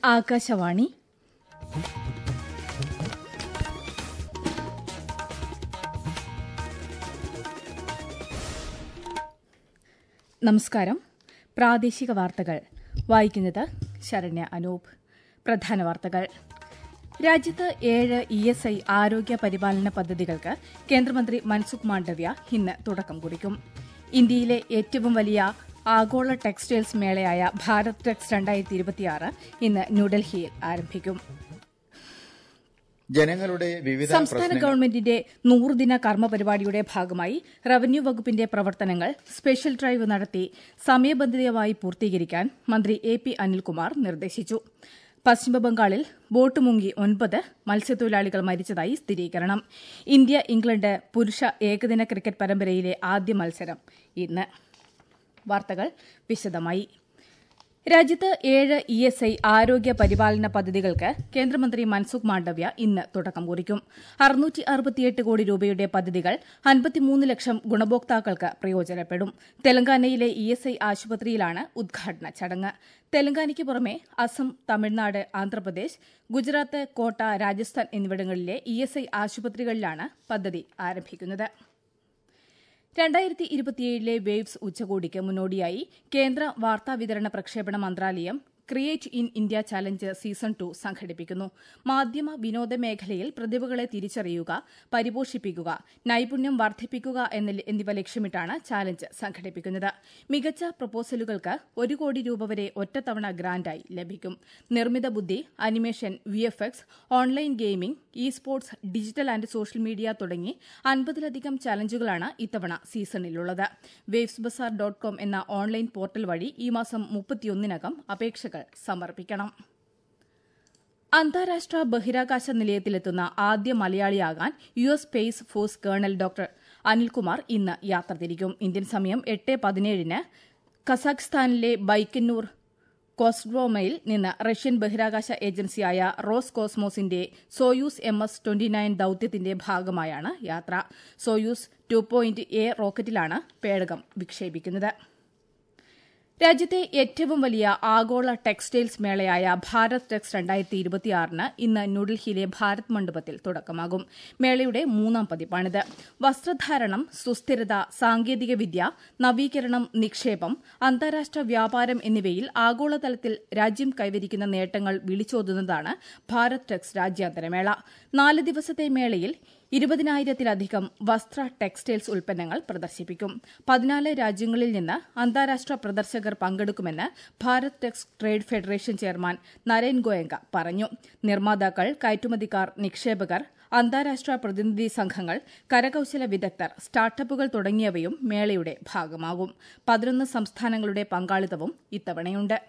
ആകാശവാണി നമസ്കാരം പ്രാദേശിക വാർത്തകൾ വായിക്കുന്നത് ശരണ്യ അനൂപ് പ്രധാന വാർത്തകൾ രാജ്യത്ത് ഏഴ് ഇ എസ് ഐ ആരോഗ്യ പരിപാലന പദ്ധതികൾക്ക് കേന്ദ്രമന്ത്രി മൻസുഖ് മാണ്ഡവ്യ ഇന്ന് തുടക്കം കുറിക്കും ഇന്ത്യയിലെ ഏറ്റവും വലിയ ആഗോള ടെക്സ്റ്റൈൽസ് മേളയായ ഭാരത് ടെക്സ് രണ്ടായിരത്തി ഇരുപത്തിയാറ് ഇന്ന് ന്യൂഡൽഹിയിൽ ആരംഭിക്കും ജനങ്ങളുടെ വിവിധ സംസ്ഥാന പ്രശ്നങ്ങൾ ഗവൺമെന്റിന്റെ നൂറുദിന കർമ്മ പരിപാടിയുടെ ഭാഗമായി റവന്യൂ വകുപ്പിന്റെ പ്രവർത്തനങ്ങൾ സ്പെഷ്യൽ ഡ്രൈവ് നടത്തി സമയബന്ധിതമായി പൂർത്തീകരിക്കാൻ മന്ത്രി എ പി അനിൽകുമാർ നിർദ്ദേശിച്ചു പശ്ചിമബംഗാളിൽ ബോട്ട് മുങ്ങി ഒൻപത് മത്സ്യത്തൊഴിലാളികൾ മരിച്ചതായി സ്ഥിരീകരണം ഇന്ത്യ ഇംഗ്ലണ്ട് പുരുഷ ഏകദിന ക്രിക്കറ്റ് പരമ്പരയിലെ ആദ്യ മത്സരം ഇന്ന് വാർത്തകൾ വിശദമായി രാജ്യത്ത് ഏഴ് ഇ എസ് ഐ ആരോഗ്യ പരിപാലന പദ്ധതികൾക്ക് കേന്ദ്രമന്ത്രി മൻസുഖ് മാണ്ഡവ്യ ഇന്ന് തുടക്കം കുറിക്കും അറുന്നൂറ്റി അറുപത്തിയെട്ട് കോടി രൂപയുടെ പദ്ധതികൾ അൻപത്തിമൂന്ന് ലക്ഷം ഗുണഭോക്താക്കൾക്ക് പ്രയോജനപ്പെടും തെലങ്കാനയിലെ ഇ എസ് ഐ ആശുപത്രിയിലാണ് ഉദ്ഘാടന ചടങ്ങ് തെലങ്കാനയ്ക്ക് പുറമെ അസം തമിഴ്നാട് ആന്ധ്രാപ്രദേശ് ഗുജറാത്ത് കോട്ട രാജസ്ഥാൻ എന്നിവിടങ്ങളിലെ ഇ എസ് ഐ ആശുപത്രികളിലാണ് പദ്ധതി ആരംഭിക്കുന്നത് രണ്ടായിരത്തി ഇരുപത്തിയേഴിലെ വേവ്സ് ഉച്ചകോടിക്ക് മുന്നോടിയായി കേന്ദ്ര വാർത്താവിതരണ പ്രക്ഷേപണ മന്ത്രാലയം create in India challenge season two സംഘടിപ്പിക്കുന്നു മാധ്യമ വിനോദ മേഖലയിൽ പ്രതിഭകളെ തിരിച്ചറിയുക പരിപോഷിപ്പിക്കുക നൈപുണ്യം വർദ്ധിപ്പിക്കുക എന്ന- എന്നിവ ലക്ഷ്യമിട്ടാണ് ചാലഞ്ച് സംഘടിപ്പിക്കുന്നത് മികച്ച പ്രപ്പോസലുകൾക്ക് ഒരു കോടി രൂപ വരെ ഒറ്റത്തവണ ഗ്രാന്റായി ലഭിക്കും നിർമ്മിത ബുദ്ധി animation V F X online gaming E sports digital and social media തുടങ്ങി അൻപതിലധികം ചലഞ്ചുകളാണ് ഇത്തവണ സീസണിലുള്ളത് വേവ്സ് ബസാർ ഡോട്ട് കോം എന്ന ഓൺലൈൻ പോർട്ടൽ വഴി ഈ മാസം മുപ്പത്തിയൊന്നിനകം അപേക്ഷകൾ സമർപ്പിക്കണം അന്താരാഷ്ട്ര ബഹിരാകാശ നിലയത്തിലെത്തുന്ന ആദ്യ മലയാളിയാകാൻ U S space force colonel doctor Anilkumar ഇന്ന് യാത്ര തിരിക്കും ഇന്ത്യൻ സമയം എട്ട് പതിനേഴിന് കസാഖ്സ്ഥാനിലെ ബൈക്കന്നൂർ കോസ്ഡ്രോമയിൽ നിന്ന് റഷ്യൻ ബഹിരാകാശ ഏജൻസിയായ റോസ് കോസ്മോസിന്റെ Soyuz M S twenty nine ദൌത്യത്തിന്റെ ഭാഗമായാണ് യാത്ര സോയൂസ് ടു പോയിന്റ് എ റോക്കറ്റിലാണ് പേടകം വിക്ഷേപിക്കുന്നത് രാജ്യത്തെ ഏറ്റവും വലിയ ആഗോള ടെക്സ്റ്റൈൽസ് മേളയായ ഭാരത് ടെക്സ് രണ്ടായിരത്തി ഇരുപത്തിയാറിന് ഇന്ന് ന്യൂഡൽഹിയിലെ ഭാരത് മണ്ഡപത്തിൽ തുടക്കമാകും മേളയുടെ മൂന്നാം പതിപ്പാണിത് വസ്ത്രധാരണം സുസ്ഥിരത സാങ്കേതികവിദ്യ നവീകരണം നിക്ഷേപം അന്താരാഷ്ട്ര വ്യാപാരം എന്നിവയിൽ ആഗോളതലത്തിൽ രാജ്യം കൈവരിക്കുന്ന നേട്ടങ്ങൾ വിളിച്ചോതുന്നതാണ് ഭാരത് ടെക്സ് രാജ്യാന്തരമേള നാല് ദിവസത്തെ മേളയിൽ ഇരുപതിനായിരത്തിലധികം വസ്ത്ര ടെക്സ്റ്റൈൽസ് ഉൽപ്പന്നങ്ങൾ പ്രദർശിപ്പിക്കും പതിനാല് രാജ്യങ്ങളിൽ നിന്ന് അന്താരാഷ്ട്ര പ്രദർശകർ പങ്കെടുക്കുമെന്ന് Bharat Tex trade federation chairman Naren Goenka പറഞ്ഞു നിർമ്മാതാക്കൾ കയറ്റുമതിക്കാർ നിക്ഷേപകർ അന്താരാഷ്ട്ര പ്രതിനിധി സംഘങ്ങൾ കരകൌശല വിദഗ്ധർ സ്റ്റാർട്ടപ്പുകൾ തുടങ്ങിയവയും മേളയുടെ ഭാഗമാകും പതിനൊന്ന് സംസ്ഥാനങ്ങളുടെ പങ്കാളിത്തവും ഇത്തവണയുണ്ട്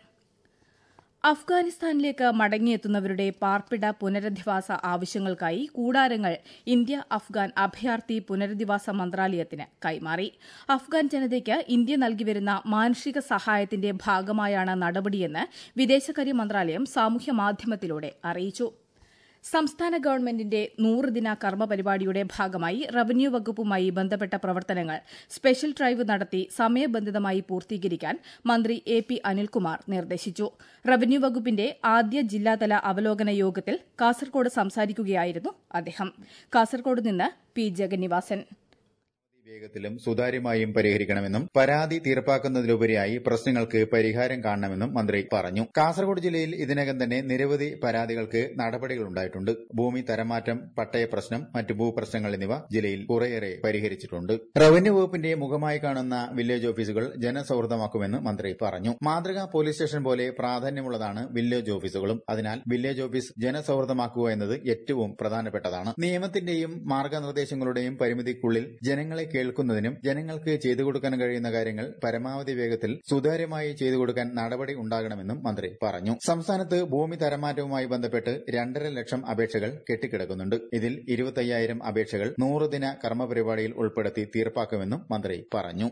അഫ്ഗാനിസ്ഥാനിലേക്ക് മടങ്ങിയെത്തുന്നവരുടെ പാർപ്പിട പുനരധിവാസ ആവശ്യങ്ങൾക്കായി കൂടാരങ്ങൾ ഇന്ത്യ അഫ്ഗാൻ അഭയാർത്ഥി പുനരധിവാസ മന്ത്രാലയത്തിന് കൈമാറി അഫ്ഗാൻ ജനതയ്ക്ക് ഇന്ത്യ നൽകിവരുന്ന മാനുഷിക സഹായത്തിന്റെ ഭാഗമായാണ് നടപടിയെന്ന് വിദേശകാര്യ മന്ത്രാലയം സാമൂഹ്യമാധ്യമത്തിലൂടെ അറിയിച്ചു സംസ്ഥാന ഗവൺമെന്റിന്റെ നൂറുദിന കർമ്മ പരിപാടിയുടെ ഭാഗമായി റവന്യൂ വകുപ്പുമായി ബന്ധപ്പെട്ട പ്രവർത്തനങ്ങൾ സ്പെഷ്യൽ ഡ്രൈവ് നടത്തി സമയബന്ധിതമായി പൂർത്തീകരിക്കാൻ മന്ത്രി എ പി അനിൽകുമാർ നിർദ്ദേശിച്ചു റവന്യൂ വകുപ്പിന്റെ ആദ്യ ജില്ലാതല അവലോകന യോഗത്തിൽ കാസർകോട് സംസാരിക്കുകയായിരുന്നു അദ്ദേഹം കാസർകോട് നിന്ന് പി ജഗന്നിവാസൻ വേഗത്തിലും സുതാര്യമായും പരിഹരിക്കണമെന്നും പരാതി തീർപ്പാക്കുന്നതിലുപരിയായി പ്രശ്നങ്ങൾക്ക് പരിഹാരം കാണണമെന്നും മന്ത്രി പറഞ്ഞു കാസർഗോഡ് ജില്ലയിൽ ഇതിനകം തന്നെ നിരവധി പരാതികൾക്ക് നടപടികളുണ്ടായിട്ടുണ്ട് ഭൂമി തരംമാറ്റം പട്ടയ പ്രശ്നം മറ്റ് ഭൂപ്രശ്നങ്ങൾ എന്നിവ ജില്ലയിൽ കുറേയേറെ പരിഹരിച്ചിട്ടുണ്ട് റവന്യൂ വകുപ്പിന്റെ മുഖമായി കാണുന്ന വില്ലേജ് ഓഫീസുകൾ ജനസൌഹൃദമാക്കുമെന്ന് മന്ത്രി പറഞ്ഞു മാതൃകാ പോലീസ് സ്റ്റേഷൻ പോലെ പ്രാധാന്യമുള്ളതാണ് വില്ലേജ് ഓഫീസുകളും അതിനാൽ വില്ലേജ് ഓഫീസ് ജനസൌഹൃദമാക്കുക എന്നത് ഏറ്റവും പ്രധാനപ്പെട്ടതാണ് നിയമത്തിന്റെയും മാർഗനിർദ്ദേശങ്ങളുടെയും പരിമിതിക്കുള്ളിൽ ജനങ്ങളെ കേൾക്കുന്നതിനും ജനങ്ങൾക്ക് ചെയ്തു കൊടുക്കാൻ കഴിയുന്ന കാര്യങ്ങൾ പരമാവധി വേഗത്തിൽ സുതാര്യമായി ചെയ്തു കൊടുക്കാൻ നടപടി ഉണ്ടാകണമെന്നും മന്ത്രി പറഞ്ഞു സംസ്ഥാനത്ത് ഭൂമി തരംമാറ്റവുമായി ബന്ധപ്പെട്ട് രണ്ടര ലക്ഷം അപേക്ഷകൾ കെട്ടിക്കിടക്കുന്നുണ്ട് ഇതിൽ ഇരുപത്തയ്യായിരം അപേക്ഷകൾ നൂറുദിന കർമ്മപരിപാടിയിൽ ഉൾപ്പെടുത്തി തീർപ്പാക്കുമെന്നും മന്ത്രി പറഞ്ഞു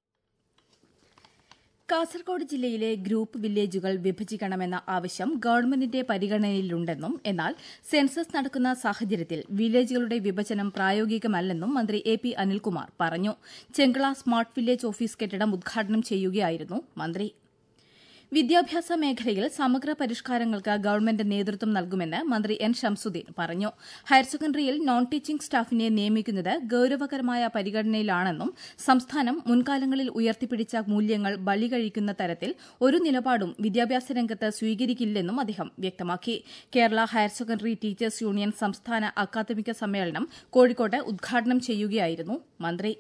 കാസർഗോഡ് ജില്ലയിലെ ഗ്രൂപ്പ് വില്ലേജുകൾ വിഭജിക്കണമെന്ന ആവശ്യം ഗവൺമെന്റിന്റെ പരിഗണനയിലുണ്ടെന്നും എന്നാൽ സെൻസസ് നടക്കുന്ന സാഹചര്യത്തിൽ വില്ലേജുകളുടെ വിഭജനം പ്രായോഗികമല്ലെന്നും മന്ത്രി എ പി അനിൽകുമാർ പറഞ്ഞു ചെങ്കള സ്മാർട്ട് വില്ലേജ് ഓഫീസ് കെട്ടിടം ഉദ്ഘാടനം ചെയ്യുകയായിരുന്നു മന്ത്രി വിദ്യാഭ്യാസ മേഖലയിൽ സമഗ്ര പരിഷ്കാരങ്ങൾക്ക് ഗവൺമെന്റ് നേതൃത്വം നൽകുമെന്ന് മന്ത്രി എൻ ഷംസുദ്ദീൻ പറഞ്ഞു ഹയർ സെക്കൻഡറിയിൽ നോൺ ടീച്ചിംഗ് സ്റ്റാഫിനെ നിയമിക്കുന്നത് ഗൌരവകരമായ പരിഗണനയിലാണെന്നും സംസ്ഥാനം മുൻകാലങ്ങളിൽ ഉയർത്തിപ്പിടിച്ച മൂല്യങ്ങൾ ബലികഴിക്കുന്ന തരത്തിൽ ഒരു നിലപാടും വിദ്യാഭ്യാസ രംഗത്ത് സ്വീകരിക്കില്ലെന്നും അദ്ദേഹം വ്യക്തമാക്കി Kerala higher secondary teachers union സംസ്ഥാന അക്കാദമിക സമ്മേളനം കോഴിക്കോട്ട് ഉദ്ഘാടനം ചെയ്യുകയായിരുന്നു മന്ത്രി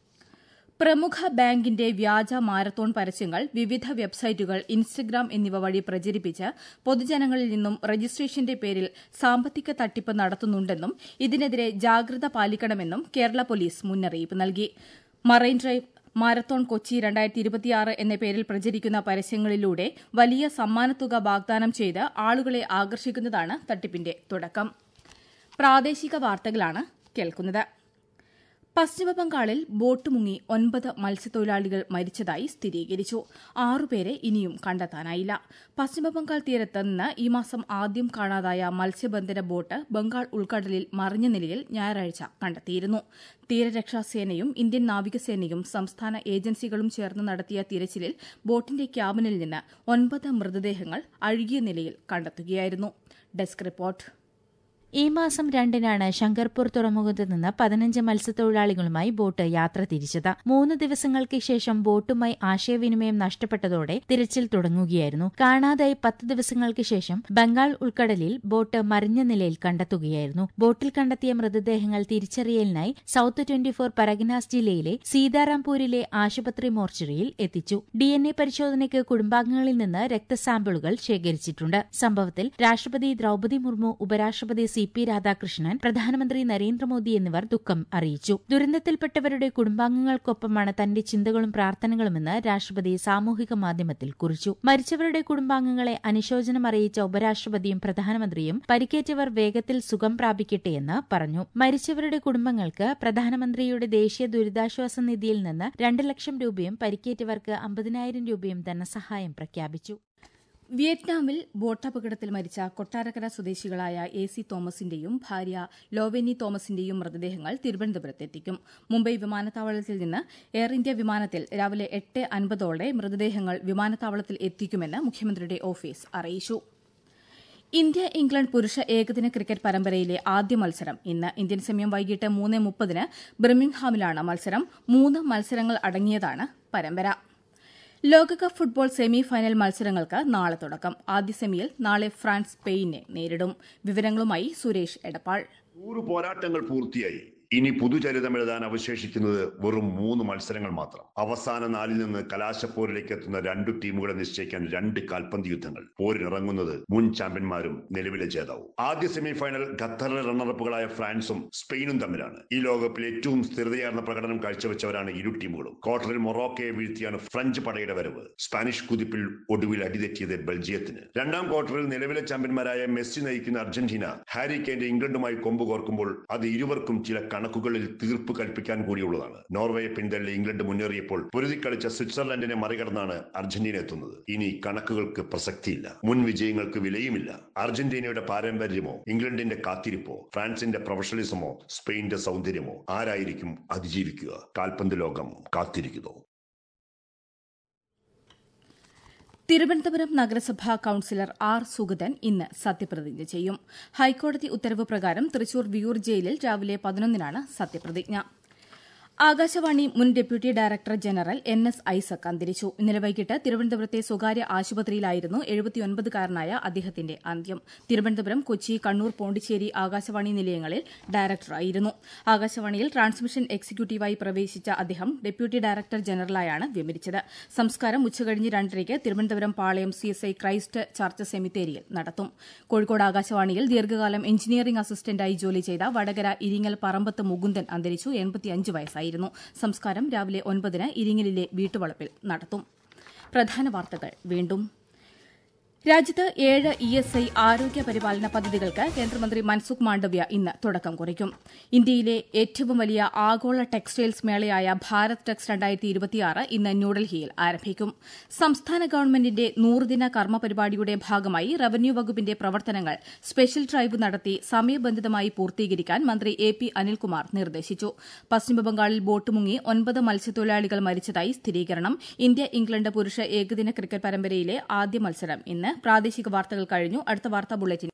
പ്രമുഖ ബാങ്കിന്റെ വ്യാജ മാരത്തോൺ പരസ്യങ്ങൾ വിവിധ വെബ്സൈറ്റുകൾ ഇൻസ്റ്റഗ്രാം എന്നിവ വഴി പ്രചരിപ്പിച്ച് പൊതുജനങ്ങളിൽ നിന്നും രജിസ്ട്രേഷന്റെ പേരിൽ സാമ്പത്തിക തട്ടിപ്പ് നടത്തുന്നുണ്ടെന്നും ഇതിനെതിരെ ജാഗ്രത പാലിക്കണമെന്നും കേരള പോലീസ് മുന്നറിയിപ്പ് നൽകി മറൈൻ ഡ്രൈവ് മാരത്തോൺ കൊച്ചി രണ്ടായിരത്തി ഇരുപത്തിയാറ് എന്ന പേരിൽ പ്രചരിക്കുന്ന പരസ്യങ്ങളിലൂടെ വലിയ സമ്മാനത്തുക വാഗ്ദാനം ചെയ്ത് ആളുകളെ ആകർഷിക്കുന്നതാണ് തട്ടിപ്പിന്റെ തുടക്കം പ്രാദേശിക വാർത്തകളാണ് കേൾക്കുന്നത് പശ്ചിമബംഗാളിൽ ബോട്ട് മുങ്ങി ഒൻപത് മത്സ്യത്തൊഴിലാളികൾ മരിച്ചതായി സ്ഥിരീകരിച്ചു ആറുപേരെ ഇനിയും കണ്ടെത്താനായില്ല പശ്ചിമബംഗാൾ തീരത്ത് നിന്ന് ഈ മാസം ആദ്യം കാണാതായ മത്സ്യബന്ധന ബോട്ട് ബംഗാൾ ഉൾക്കടലിൽ മറിഞ്ഞ നിലയിൽ ഞായറാഴ്ച കണ്ടെത്തിയിരുന്നു തീരരക്ഷാസേനയും ഇന്ത്യൻ നാവികസേനയും സംസ്ഥാന ഏജൻസികളും ചേർന്ന് നടത്തിയ തിരച്ചിലിൽ ബോട്ടിന്റെ ക്യാബിനിൽ നിന്ന് ഒൻപത് മൃതദേഹങ്ങൾ അഴുകിയ നിലയിൽ കണ്ടെത്തുകയായിരുന്നു ഡെസ്ക് റിപ്പോർട്ട് ഈ മാസം രണ്ടിനാണ് ശങ്കർപൂർ തുറമുഖത്ത് നിന്ന് പതിനഞ്ച് മത്സ്യത്തൊഴിലാളികളുമായി ബോട്ട് യാത്ര തിരിച്ചത് മൂന്ന് ദിവസങ്ങൾക്ക് ശേഷം ബോട്ടുമായി ആശയവിനിമയം നഷ്ടപ്പെട്ടതോടെ തിരച്ചിൽ തുടങ്ങുകയായിരുന്നു കാണാതായി പത്ത് ദിവസങ്ങൾക്ക് ശേഷം ബംഗാൾ ഉൾക്കടലിൽ ബോട്ട് മറിഞ്ഞ നിലയിൽ കണ്ടെത്തുകയായിരുന്നു ബോട്ടിൽ കണ്ടെത്തിയ മൃതദേഹങ്ങൾ തിരിച്ചറിയലിനായി സൌത്ത് ട്വന്റി ഫോർ പരഗനാസ് ജില്ലയിലെ സീതാറാംപൂരിലെ ആശുപത്രി മോർച്ചറിയിൽ എത്തിച്ചു ഡി എൻ എ പരിശോധനയ്ക്ക് കുടുംബാംഗങ്ങളിൽ നിന്ന് രക്തസാമ്പിളുകൾ ശേഖരിച്ചിട്ടുണ്ട് സംഭവത്തിൽ രാഷ്ട്രപതി ദ്രൌപദി മുർമു ഉപരാഷ്ട്രപതി സി പി രാധാകൃഷ്ണൻ പ്രധാനമന്ത്രി നരേന്ദ്രമോദി എന്നിവർ ദുഃഖം അറിയിച്ചു ദുരന്തത്തിൽപ്പെട്ടവരുടെ കുടുംബാംഗങ്ങൾക്കൊപ്പമാണ് തന്റെ ചിന്തകളും പ്രാർത്ഥനകളുമെന്ന് രാഷ്ട്രപതി സാമൂഹിക മാധ്യമത്തിൽ കുറിച്ചു മരിച്ചവരുടെ കുടുംബാംഗങ്ങളെ അനുശോചനം അറിയിച്ച ഉപരാഷ്ട്രപതിയും പ്രധാനമന്ത്രിയും പരിക്കേറ്റവർ വേഗത്തിൽ സുഖം പ്രാപിക്കട്ടെയെന്ന് പറഞ്ഞു മരിച്ചവരുടെ കുടുംബങ്ങൾക്ക് പ്രധാനമന്ത്രിയുടെ ദേശീയ ദുരിതാശ്വാസ നിധിയിൽ നിന്ന് രണ്ട് ലക്ഷം രൂപയും പരിക്കേറ്റവർക്ക് അമ്പതിനായിരം രൂപയും ധനസഹായം പ്രഖ്യാപിച്ചു വിയറ്റ്നാമിൽ ബോട്ടപകടത്തിൽ മരിച്ച കൊട്ടാരക്കര സ്വദേശികളായ എ സി തോമസിന്റെയും ഭാര്യ ലോവേനി തോമസിന്റെയും മൃതദേഹങ്ങൾ തിരുവനന്തപുരത്തെത്തിക്കും മുംബൈ വിമാനത്താവളത്തിൽ നിന്ന് എയർ ഇന്ത്യ വിമാനത്തിൽ രാവിലെ എട്ട് അൻപതോടെ മൃതദേഹങ്ങൾ വിമാനത്താവളത്തിൽ എത്തിക്കുമെന്ന് മുഖ്യമന്ത്രിയുടെ ഓഫീസ് അറിയിച്ചു ഇന്ത്യ ഇംഗ്ലണ്ട് പുരുഷ ഏകദിന ക്രിക്കറ്റ് പരമ്പരയിലെ ആദ്യ മത്സരം ഇന്ന് ഇന്ത്യൻ സമയം വൈകിട്ട് മൂന്ന് മുപ്പതിന് ബിർമിംഗ്ഹാമിലാണ് മത്സരം മൂന്ന് മത്സരങ്ങൾ അടങ്ങിയതാണ് പരമ്പര ലോകകപ്പ് ഫുട്ബോൾ സെമി ഫൈനൽ മത്സരങ്ങൾക്ക് നാളെ തുടക്കം ആദ്യ സെമിയിൽ നാളെ ഫ്രാൻസ് സ്പെയിനെ നേരിടും വിവരങ്ങളുമായി സുരേഷ് എടപ്പാൾ നൂറ് പോരാട്ടങ്ങൾ പൂർത്തിയായി ഇനി പുതുചരിതം എഴുതാൻ അവശേഷിക്കുന്നത് വെറും മൂന്ന് മത്സരങ്ങൾ മാത്രം അവസാന നാലിൽ നിന്ന് കലാശപ്പോരിലേക്ക് എത്തുന്ന രണ്ടു ടീമുകളെ നിശ്ചയിക്കാൻ രണ്ട് കാൽപന്ത് യുദ്ധങ്ങൾ പോരിനിറങ്ങുന്നത് മുൻ ചാമ്പ്യന്മാരും നിലവിലെ ജേതാവും ആദ്യ സെമി ഫൈനൽ ഖത്തറിലെ റണ്ണറപ്പുകളായ ഫ്രാൻസും സ്പെയിനും തമ്മിലാണ് ഈ ലോകകപ്പിൽ ഏറ്റവും സ്ഥിരതയാർന്ന പ്രകടനം കാഴ്ചവെച്ചവരാണ് ഇരു ടീമുകളും ക്വാർട്ടറിൽ മൊറോക്കയെ വീഴ്ത്തിയാണ് ഫ്രഞ്ച് പടയുടെ വരവ് സ്പാനിഷ് കുതിപ്പിൽ ഒടുവിൽ അടിതെറ്റിയത് ബെൽജിയത്തിന് രണ്ടാം ക്വാർട്ടറിൽ നിലവിലെ ചാമ്പ്യന്മാരായ മെസ്സി നയിക്കുന്ന അർജന്റീന ഹാരി കെയിന്റെ ഇംഗ്ലണ്ടുമായി കൊമ്പ് കോർക്കുമ്പോൾ അത് ഇരുവർക്കും ചില കണക്കുകളിൽ തീർപ്പ് കൽപ്പിക്കാൻ കൂടിയുള്ളതാണ് നോർവേയെ പിന്തള്ളി ഇംഗ്ലണ്ട് മുന്നേറിയപ്പോൾ പൊരുതി കളിച്ച സ്വിറ്റ്സർലൻഡിനെ മറികടന്നാണ് അർജന്റീന എത്തുന്നത് ഇനി കണക്കുകൾക്ക് പ്രസക്തിയില്ല മുൻ വിജയങ്ങൾക്ക് വിലയുമില്ല അർജന്റീനയുടെ പാരമ്പര്യമോ ഇംഗ്ലണ്ടിന്റെ കാത്തിരിപ്പോ ഫ്രാൻസിന്റെ പ്രൊഫഷണലിസമോ സ്പെയിന്റെ സൗന്ദര്യമോ ആരായിരിക്കും അതിജീവിക്കുക കാൽപന്ത് ലോകം കാത്തിരിക്കുന്നു തിരുവനന്തപുരം നഗരസഭാ കൌൺസിലർ ആർ സുഗതൻ ഇന്ന് സത്യപ്രതിജ്ഞ ചെയ്യും ഹൈക്കോടതി ഉത്തരവ് പ്രകാരം തൃശൂർ വിയൂർ ജയിലിൽ രാവിലെ പതിനൊന്നിനാണ് സത്യപ്രതിജ്ഞ ആകാശവാണി മുൻ deputy director general N S Isaac അന്തരിച്ചു ഇന്നലെ വൈകിട്ട് തിരുവനന്തപുരത്തെ സ്വകാര്യ ആശുപത്രിയിലായിരുന്നു എഴുപത്തിയൊൻപതുകാരനായ അദ്ദേഹത്തിന്റെ അന്ത്യം തിരുവനന്തപുരം കൊച്ചി കണ്ണൂർ പോണ്ടിച്ചേരി ആകാശവാണി നിലയങ്ങളിൽ ഡയറക്ടറായിരുന്നു ആകാശവാണിയിൽ ട്രാൻസ്മിഷൻ എക്സിക്യൂട്ടീവായി പ്രവേശിച്ച അദ്ദേഹം ഡെപ്യൂട്ടി ഡയറക്ടർ ജനറലായാണ് വിരമിച്ചത് സംസ്കാരം ഉച്ചകഴിഞ്ഞ് രണ്ടരയ്ക്ക് Thiruvananthapuram Palayam C S I Christ church സെമിത്തേരിയിൽ നടത്തും കോഴിക്കോട് ആകാശവാണിയിൽ ദീർഘകാലം എഞ്ചിനീയറിംഗ് അസിസ്റ്റന്റായി ജോലി ചെയ്ത വടകര ഇരിങ്ങൽ പറമ്പത്ത് മുകുന്ദൻ അന്തരിച്ചു എൺപത്തിയഞ്ച് വയസ്സായി ആയിരുന്നു സംസ്കാരം രാവിലെ ഒൻപതിന് ഇരിങ്ങലിലെ വീട്ടുവളപ്പിൽ നടത്തും പ്രധാന വാർത്തകൾ വീണ്ടും രാജ്യത്ത് ഏഴ് ഇ എസ് ഐ ആരോഗ്യ പരിപാലന പദ്ധതികൾക്ക് കേന്ദ്രമന്ത്രി മൻസുഖ് മാണ്ഡവ്യ ഇന്ന് തുടക്കം കുറിക്കും ഇന്ത്യയിലെ ഏറ്റവും വലിയ ആഗോള ടെക്സ്റ്റൈൽസ് മേളയായ ഭാരത് ടെക്സ് രണ്ടായിരത്തി ഇരുപത്തിയാറ് ഇന്ന് ന്യൂഡൽഹിയിൽ ആരംഭിക്കും സംസ്ഥാന ഗവൺമെന്റിന്റെ നൂറുദിന കർമ്മ പരിപാടിയുടെ ഭാഗമായി റവന്യൂ വകുപ്പിന്റെ പ്രവർത്തനങ്ങൾ സ്പെഷ്യൽ ഡ്രൈവ് നടത്തി സമയബന്ധിതമായി പൂർത്തീകരിക്കാൻ മന്ത്രി എ പി അനിൽകുമാർ നിർദ്ദേശിച്ചു പശ്ചിമബംഗാളിൽ ബോട്ട് മുങ്ങി ഒൻപത് മത്സ്യത്തൊഴിലാളികൾ മരിച്ചതായി സ്ഥിരീകരണം ഇന്ത്യ ഇംഗ്ലണ്ട് പുരുഷ ഏകദിന ക്രിക്കറ്റ് പരമ്പരയിലെ ആദ്യ മത്സരം ഇന്ന് പ്രാദേശിക വാർത്തകൾ കഴിഞ്ഞു അടുത്ത വാർത്താ ബുള്ളറ്റിൻ